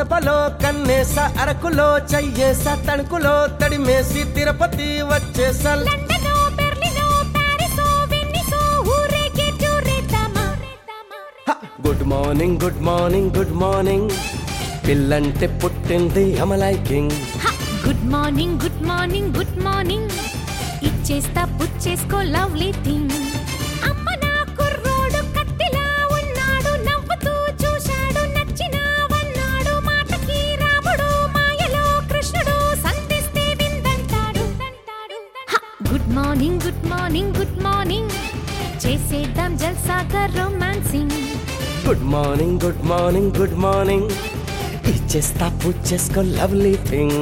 కడపలో కన్నేస అరకులో చెయ్యేస తణుకులో తడిమేసి తిరుపతి వచ్చేస లండనో బెర్లినో ప్యారిసో వెన్నిసో ఊరేగే చూరేద్దామా good morning good morning good morning పిల్లంటే పుట్టింది అమలైకింగ్ good morning good morning good morning ఇచ్చేస్తా పుచ్చేసుకో లవ్లీ థింగ్ అమ్మ నా కుర్రోడు కత్తిలా ఉన్నాడు నవ్వుతూ చూశాడు నచ్చినావన్నాడు మాటకి రాముడు మాయలో కృష్ణుడు సంధిస్తే విందంటాడు good morning good morning good morning చేసేద్దాం జల్సాగా romancing good morning good morning good morning ఇచ్చేస్తా పుచ్చేసుకో లవ్లీ థింగ్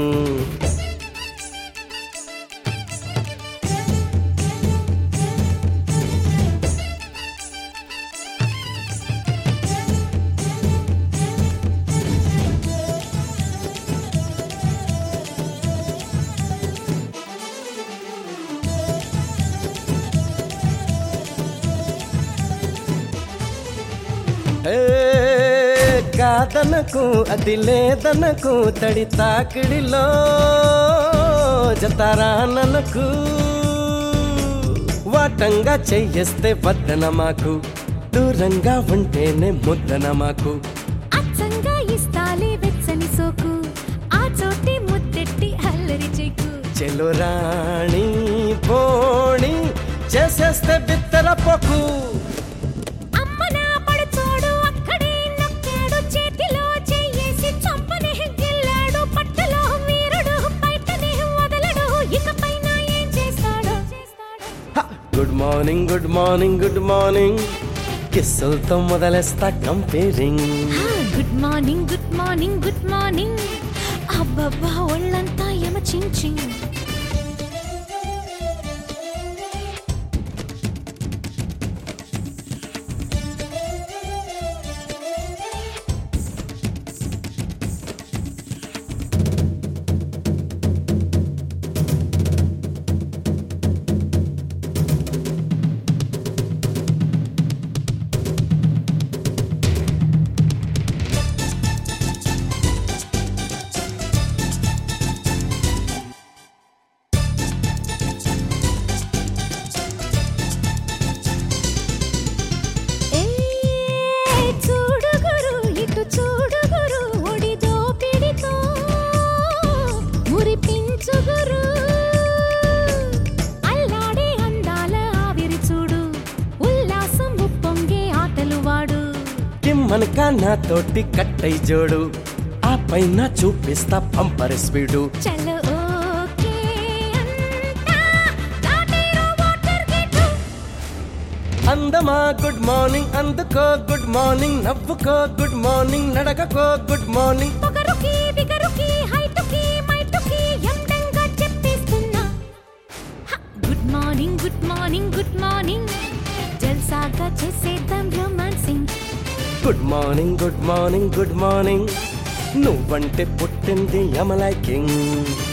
ఏ, కాదనకు అది లేదనకు తడి తాకిడిలో జతారానకు వాటంగా చెయ్యేస్తే వద్దన మాకు దూరంగా ఉంటేనే ముద్దన మాకు అచ్చంగా ఇస్తాలే వెచ్చని సోకు ఆ చోటి ముద్దెట్టి అల్లరి చెక్కు చెలు రాణి పోణి చేసేస్తే బిత్తర పొక్కు అమ్మ నా పడుచోడు అక్కడే నొక్కాడు చేతిలో చెయ్యేసి చంపని గిల్లాడు పట్టులో వీరుడు బయటనే వదలడు ఇకపైన ఏం చేస్తాడో good morning good morning good morning కిస్సులతో మొదలేస్తా comparing good morning good morning good morning అబ్బబ్బా ఒళ్ళంతా యమచించింగ్ ఏ చూడుగురు ఇటు చూడుగురు ఒడి దోపిడితో మురిపించుగురు అల్లాడే అందాల ఆవిరి చూడు ఉల్లాసం ఉప్పొంగే ఆటలు వాడు కిమ్మనక నాతోటి కట్టై జోడు ఆ పైన చూపిస్తా పంపర్ స్పీడు చలో ఓకే అంతా దాటేరో వాటర్ గేటు అందమా గుడ్ మార్నింగ్ అందుకో గుడ్ మార్నింగ్ నవ్వుకో గుడ్ మార్నింగ్ నడకకో గుడ్ మార్నింగ్ పొగరుకి బిగరుకి హైటుకి మైటుకి ఎండంగా చెప్పేస్తున్నా good morning good morning good morning జల్సాగా చేసేద్దాం romancing good morning good morning good morning నువ్వంటే పుట్టింది అమలైకింగ్